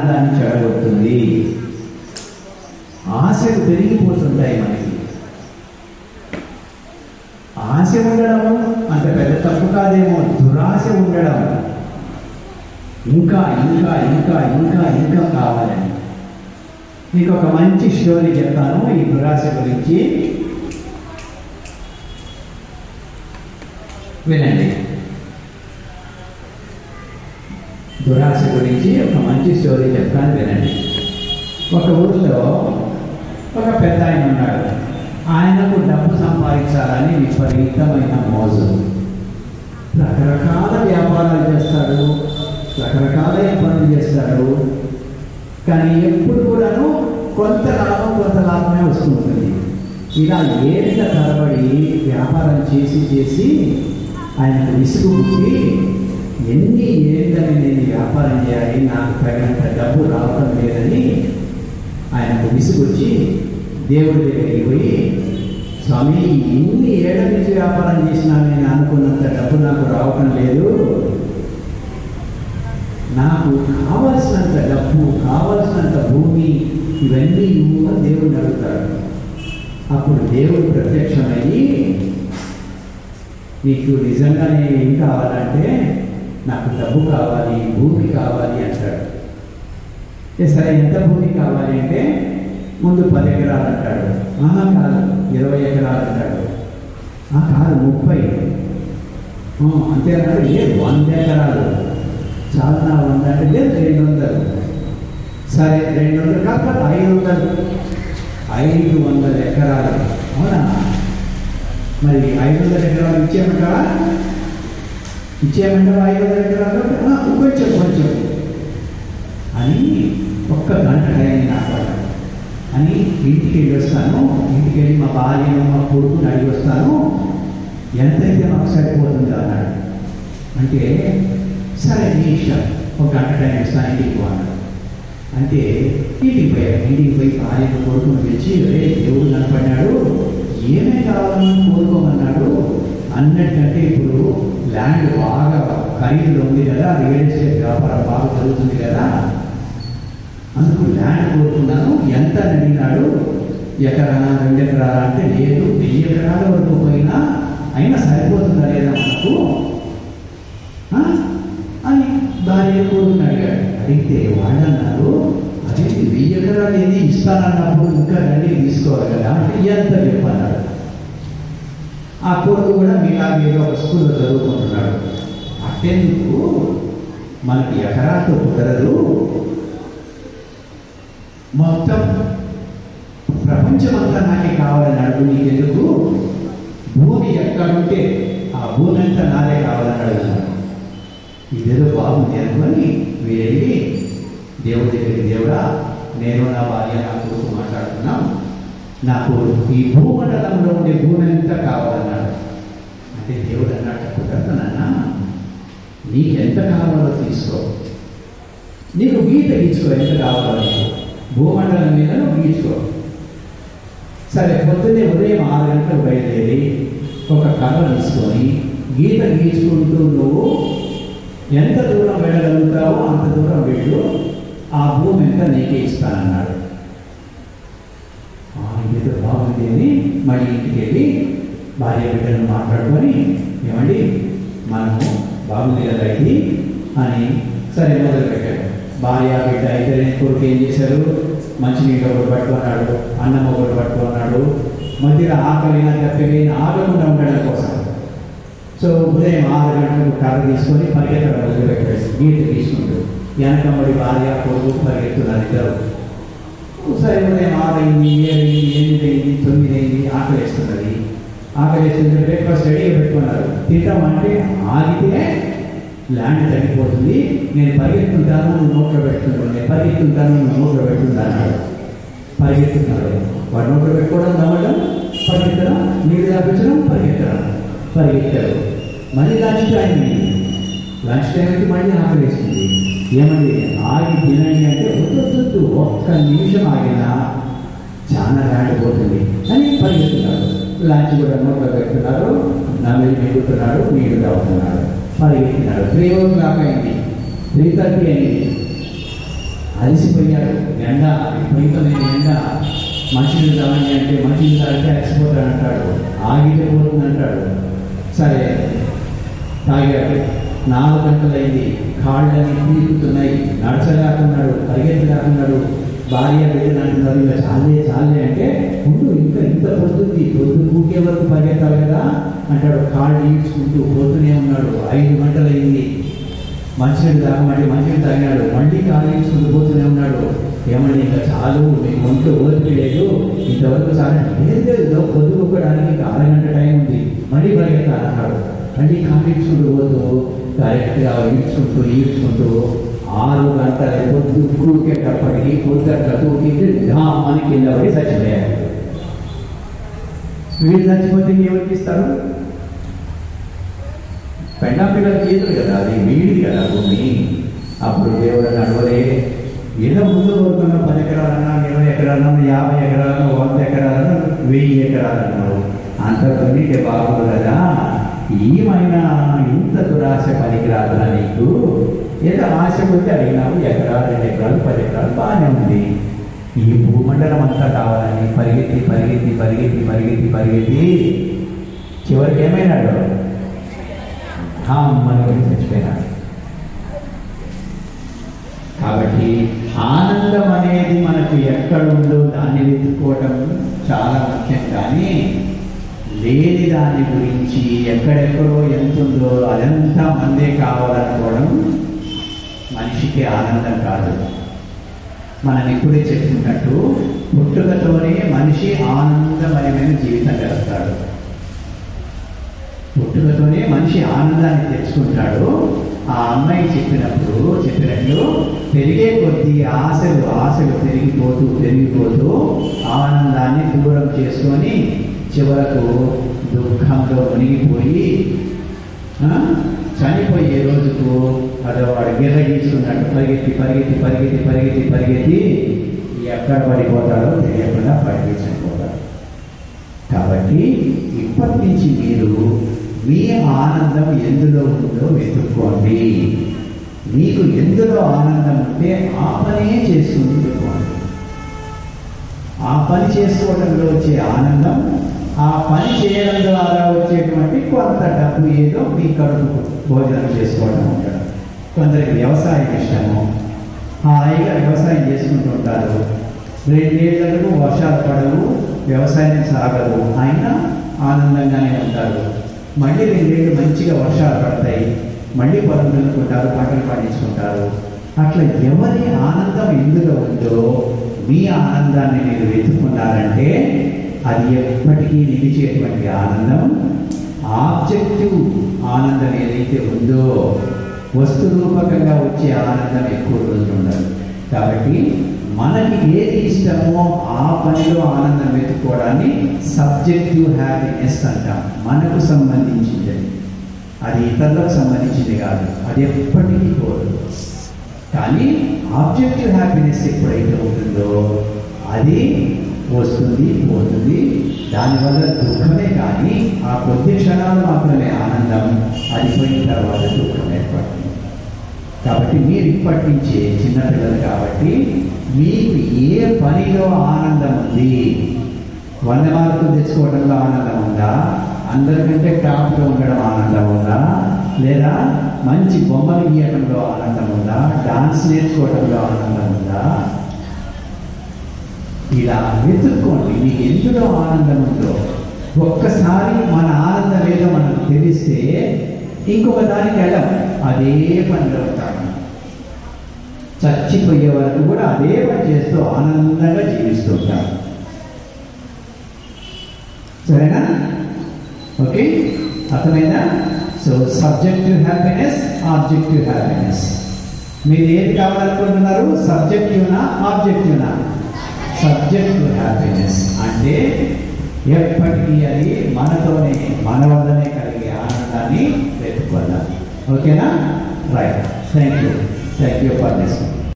ఆనందాన్ని చెడగొడుతుంది ఆశలు పెరిగిపోతుంటాయి మనకి ఆశ ఉండడం అంత పెద్ద తప్పు కాదేమో దురాశ ఉండడం ఇంకా ఇంకా ఇంకా ఇంకా ఇంకా కావాలని మీకు ఒక మంచి స్టోరీ చెప్తాను ఈ దురాశ గురించి వినండి దురాశ గురించి ఒక మంచి స్టోరీ చెప్తాను వినండి ఒక ఊరిలో ఒక పెద్ద ఆయన ఉన్నాడు ఆయనకు డబ్బు సంపాదించాలని విపరీతమైన మోజు రకరకాల వ్యాపారాలు చేస్తాడు రకరకాల పనులు చేస్తాడు కానీ ఎప్పుడు కూడాను కొంత లాభం కొంత లాభమే వస్తుంటుంది ఇలా ఏళ్ళ తరబడి వ్యాపారం చేసి చేసి ఆయనకు విసుగు పుట్టి ఎన్ని ఏళ్ళని నేను వ్యాపారం చేయాలి నాకు తగినంత డబ్బు రావడం లేదని ఆయనకు విసుగొచ్చి దేవుడి దగ్గరికి పోయి స్వామి ఇన్ని ఏళ్ళ నుంచి వ్యాపారం చేసినా నేను అనుకున్నంత డబ్బు నాకు రావటం లేదు నాకు కావలసినంత డబ్బు కావలసినంత భూమి ఇవన్నీ ఇవ్వు అని దేవుడిని అడుగుతాడు అప్పుడు దేవుడు ప్రత్యక్షమయ్యి నీకు నిజంగానే ఏం కావాలంటే నాకు డబ్బు కావాలి భూమి కావాలి అంటాడు ఏ సరే ఎంత భూమి కావాలి అంటే ముందు పది ఎకరాలు అంటాడు ఆహా కాదు ఇరవై ఎకరాలు అంటాడు ఆ కాదు ముప్పై ఆ, అంతేనాడు లేదు వంద ఎకరాలు చాలా నా వంద అంటే లేదు రెండు వందలు సరే రెండు వందలు కాకపోతే ఐదు వందలు ఐదు వందల ఎకరాలు అవునా మరి ఐదు వందల ఎకరాలు ఇచ్చేయమంటావా ఇచ్చేయమంటావా ఐదు వందల ఎకరాలు ఆ, కొంచెం కొంచెం అని ఒక్క గంట అయింది నాకు అని ఇంటికి వెళ్ళి వస్తాను ఇంటికి వెళ్ళి మా భార్యను మా కొడుకుని అడిగి వస్తాను ఎంతైతే మాకు సరిపోతుందో అన్నాడు అంటే సరే నీ ఇష్టం ఒక గంట టైం ఇస్తాను ఇంటికి పో" అన్నాడు అంటే ఇంటికి పోయాడు ఇంటికి పోయి భార్యను కొడుకుని పిలిచి రే దేవుడు కనపడినాడు ఏమేం కావాలని కోరుకోమన్నాడు అన్నట్టంటే ఇప్పుడు ల్యాండ్ బాగా ఖరీదులో ఉంది కదా రియల్ ఎస్టేట్ వ్యాపారం బాగా జరుగుతుంది కదా అందుకు ల్యాండ్ కోరుకున్నాను ఎంత అని అడిగినాడు ఎకరానా రెండు ఎకరాలా అంటే లేదు వెయ్యి ఎకరాల వరకు పోయినా అయినా సరిపోతుందా లేదా మనకు ఆ? అని భార్య కొడుకుని అడిగాడు అడిగితే వాళ్ళు అన్నారు అదే వెయ్యి ఎకరాలు ఏది ఇస్తానన్నప్పుడు ఇంకా రండి తీసుకోవాలి కదా అంటే ఎంత చెప్పన్నాడు ఆ కొడుకు కూడా మీలా మీరు ఒక స్కూల్లో చదువుకుంటున్నాడు అట్టెందుకు మనకి ఎకరాతో కుదరదు మొత్తం ప్రపంచమంతా నాకే కావాలని అడుగు నీకెందుకు భూమి ఎక్కడుంటే ఆ భూమి అంతా నాదే కావాలని అడుగుతున్నాను ఇదేదో బాగుంది అనుకొని వెళ్ళి దేవుడి దగ్గరికి దేవుడా నేను నా భార్య నా కొడుకు మాట్లాడుతున్నాం నాకు ఈ భూమండలంలో ఉండే భూమి అంతా కావాలన్నాడు అంటే దేవుడు అన్నట్టు కుదరదనన్నా నీకు ఎంత కావాలో తీసుకో నీకు గీత గీచుకో ఎంత కావాలో నీకు భూమండలం మీద నువ్వు గీచుకో సరే పొద్దున్నే ఉదయం ఆరు గంటలకు బయలుదేరి ఒక కర్ర తీసుకొని గీత గీచుకుంటూ నువ్వు ఎంత దూరం వెళ్ళగలుగుతావో అంత దూరం వెళ్ళు ఆ భూమి ఎంత నీకే ఇస్తానన్నాడు "ఆ, ఇదేదో బాగుంది అని మళ్ళీ ఇంటికి వెళ్ళి భార్య బిడ్డలను మాట్లాడుకొని ఏమండి మనము బాగుంది కదా ఇది అని సరే మొదలు పెట్టాడు భార్య బిడ్డ ఇద్దరు కొడుకు ఏం చేశారు మంచినీళ్ళు ఒకటి పట్టుకున్నాడు అన్నం ఒకటి పట్టుకున్నాడు మధ్యలో ఆకలిన తప్పిపోయిన ఆగకుండా ఉండడం కోసం సో ఉదయం ఆరు గంటలకు కర్ర తీసుకొని పరిగెత్తడం మొదలుపెట్టాడు గీత తీసుకుంటూ వెనకబడి భార్య కొడుకు పరిగెత్తున్నారు ఇద్దరు సరే ఉదయం ఆరు అయింది ఏడు అయింది ఎనిమిది అయింది తొమ్మిది అయింది ఆకలి వేస్తున్నది ఆకలి వేస్తుంది బ్రేక్ఫాస్ట్ రెడీగా పెట్టుకున్నారు తింటాం అంటే ఆగితే ల్యాండ్ తగ్గిపోతుంది నేను పరిగెత్తుంటాను నువ్వు నోట్లో పెట్టుకుంటాను నేను పరిగెత్తుంటాను నువ్వు నోట్లో పెట్టుకుంటాను అన్నాడు పరిగెత్తున్నారు వాడు నోట్లో పెట్టుకోవడం నవ్వడం పరిగెత్తడం నీళ్ళు తాపించడం పరిగెత్తడం పరిగెత్తారు మళ్ళీ లంచ్ టైం అయింది లంచ్ టైంకి మళ్ళీ ఆకలి వేసింది ఏమండి ఆగి తినండి అంటే వద్దు ఒక్క నిమిషం ఆగినా చాలా రాడిపోతుంది అని పరిగెత్తున్నారు లంచ్ కూడా నోట్లో పెడుతున్నారు నవ్వులు మిగులుతున్నాడు నీళ్లు తాగుతున్నాడు పరిగెత్తినాడు త్రీ ఓ క్లాక్ అయింది త్రీ థర్టీ అయింది అలసిపోయాడు ఎండ విపరీతమైన ఎండ మనుషులు తాగండి అంటే మనుషులు తాగితే అలసిపోతాడు అంటాడు ఆగితే పోతుంది అంటాడు సరే తాగాడు నాలుగు గంటలైంది కాళ్ళని పీకుతున్నాయి నడచలేకున్నాడు పరిగెత్తలేకున్నాడు భార్య బిడ్డలు అంటున్నారు ఇంకా చాలే చాలే అంటే ఉండు ఇంకా ఇంత పొద్దుంది పొద్దు కూకే వరకు పరిగెత్తాలి కదా అంటాడు కాళ్ళు ఈడ్చుకుంటూ పోతూనే ఉన్నాడు ఐదు గంటలైంది మంచినీళ్ళు తాగమంటే మంచినీళ్ళు తాగినాడు మళ్ళీ కాళ్ళు ఈడ్చుకుంటూ పోతూనే ఉన్నాడు ఏమండి ఇంకా చాలు మీకు ఒంట్లో ఓపిక లేదు ఇంతవరకు చాలా లేదు లేదు పొద్దుకోవడానికి ఇంకా అరగంట టైం ఉంది మళ్ళీ పరిగెత్తాలన్నాడు మళ్ళీ కాళ్ళు ఈడ్చుకుంటూ పోతూ కరెక్ట్గా ఈడ్చుకుంటూ ఈడ్చుకుంటూ ఆరు గంటల పొద్దు కూకేటప్పటికి పొద్దుట కూకింది ధామని కింద పడి చచ్చిపోయాడు వీళ్ళు చచ్చిపోతే ఎవరికి ఇస్తారు పెండా పిల్లలకి ఈదురు కదా అది వీడిది కదా భూమి అప్పుడు దేవుడు నడవలే ఏదో ముందు కోరుకున్న పది ఎకరాలన్నా ఇరవై ఎకరాలన్నా యాభై ఎకరాలన్నా వంద ఎకరాలన్నా వెయ్యి ఎకరాలన్నారు అంత కొన్నికే బాగుంది కదా ఏమైనా ఇంత దురాశ పనికిరాదురా నీకు ఏదో ఆశ కొద్ది అడిగినావు ఎకరాలు రెండు ఎకరాలు పది ఎకరాలు బాగానే ఉంది ఈ భూమండలం అంతా కావాలని పరిగెత్తి పరిగెత్తి పరిగెత్తి పరిగెత్తి పరిగెత్తి చివరికి ఏమైనాడు మన గురించి చచ్చిపోయినాడు కాబట్టి ఆనందం అనేది మనకు ఎక్కడుందో దాన్ని వెతుక్కోవటం చాలా ముఖ్యం కానీ లేని దాని గురించి ఎక్కడెక్కడో ఎంత ఉందో అదంతా మందే కావాలనుకోవడం మనిషికి ఆనందం కాదు మనం ఇప్పుడే చెప్పుకున్నట్టు పుట్టుకతోనే మనిషి ఆనందమయమైన జీవితం గడుపుతాడు పుట్టుకతోనే మనిషి ఆనందాన్ని తెచ్చుకుంటాడు ఆ అమ్మాయి చెప్పినప్పుడు చెప్పినట్లు పెరిగే కొద్దీ ఆశలు ఆశలు పెరిగిపోతూ పెరిగిపోతూ ఆనందాన్ని దూరం చేసుకొని చివరకు దుఃఖంలో మునిగిపోయి ఆ, చనిపోయే రోజుకు అదో వాడు గిర్ర గీసుకున్నట్టు పరిగెత్తి పరిగెత్తి పరిగెత్తి పరిగెత్తి పరిగెత్తి ఎక్కడ పడిపోతాడో తెలియకుండా పడిపోయి చనిపోతాడు కాబట్టి ఇప్పటి నుంచి మీరు మీ ఆనందం ఎందులో ఉందో వెతుక్కోండి మీకు ఎందులో ఆనందం ఉంటే ఆ పనే చేసుకుని పెట్టుకోండి ఆ పని చేసుకోవడంలో వచ్చే ఆనందం ఆ పని చేయడం ద్వారా వచ్చేటువంటి కొంత డబ్బు ఏదో మీ కడుపు భోజనం చేసుకోవడం ఉంటాడు కొందరికి వ్యవసాయం ఇష్టము హాయిగా వ్యవసాయం చేసుకుంటూ ఉంటారు రెండేళ్లకు వర్షాలు పడవు వ్యవసాయం సాగదు అయినా ఆనందంగానే ఉంటారు మళ్ళీ రెండేళ్ళు మంచిగా వర్షాలు పడతాయి మళ్ళీ పొలం దున్నుకుంటారు పంటలు పండించుకుంటారు అట్లా ఎవరి ఆనందం ఎందులో ఉందో మీ ఆనందాన్ని మీరు వెతుకున్నారంటే అది ఎప్పటికీ నిలిచేటువంటి ఆనందం ఆబ్జెక్టివ్ ఆనందం ఏదైతే ఉందో వస్తు రూపకంగా వచ్చే ఆనందం ఎక్కువ రోజులు ఉండదు కాబట్టి మనకి ఏది ఇష్టమో ఆ పనిలో ఆనందం వెతుక్కోవడాన్ని సబ్జెక్టివ్ హ్యాపీనెస్ అంటాం మనకు సంబంధించింది అది ఇతరులకు సంబంధించింది కాదు అది ఎప్పటికీ కోరు కానీ ఆబ్జెక్టివ్ హ్యాపీనెస్ ఎప్పుడైతే ఉంటుందో అది వస్తుంది పోతుంది దానివల్ల దుఃఖమే కానీ ఆ కొద్ది క్షణాలు మాత్రమే ఆనందం అది పోయిన తర్వాత దుఃఖం ఏర్పడుతుంది కాబట్టి మీరు ఇప్పటి నుంచే చిన్నపిల్లలు కాబట్టి మీకు ఏ పనిలో ఆనందం ఉంది వంద మార్కులు తెచ్చుకోవడంలో ఆనందం ఉందా అందరికంటే టాప్లో ఉండడం ఆనందం ఉందా లేదా మంచి బొమ్మలు గీయడంలో ఆనందం ఉందా డాన్స్ నేర్చుకోవడంలో ఆనందం ఉందా ఇలా వెతుక్కోండి మీకు ఎందులో ఆనందం ఉందో ఒక్కసారి మన ఆనందం ఏదో మనకు తెలిస్తే ఇంకొక దానికి వెళ్ళం అదే పనిలో ఉంటాము చచ్చిపోయే వరకు కూడా అదే పని చేస్తూ ఆనందంగా జీవిస్తూ ఉంటాం సరేనా ఓకే అర్థమైందా so subjective happiness objective happiness మీరు ఏది కావాలనుకుంటున్నారు సబ్జెక్టివ్నా ఆబ్జెక్టివ్నా సబ్జెక్టివ్ హ్యాపీనెస్ అంటే ఎప్పటికీ అది మనతోనే మన వల్లనే కలిగే ఆనందాన్ని వెతుక్కోవాలి ఓకేనా right thank you thank you for this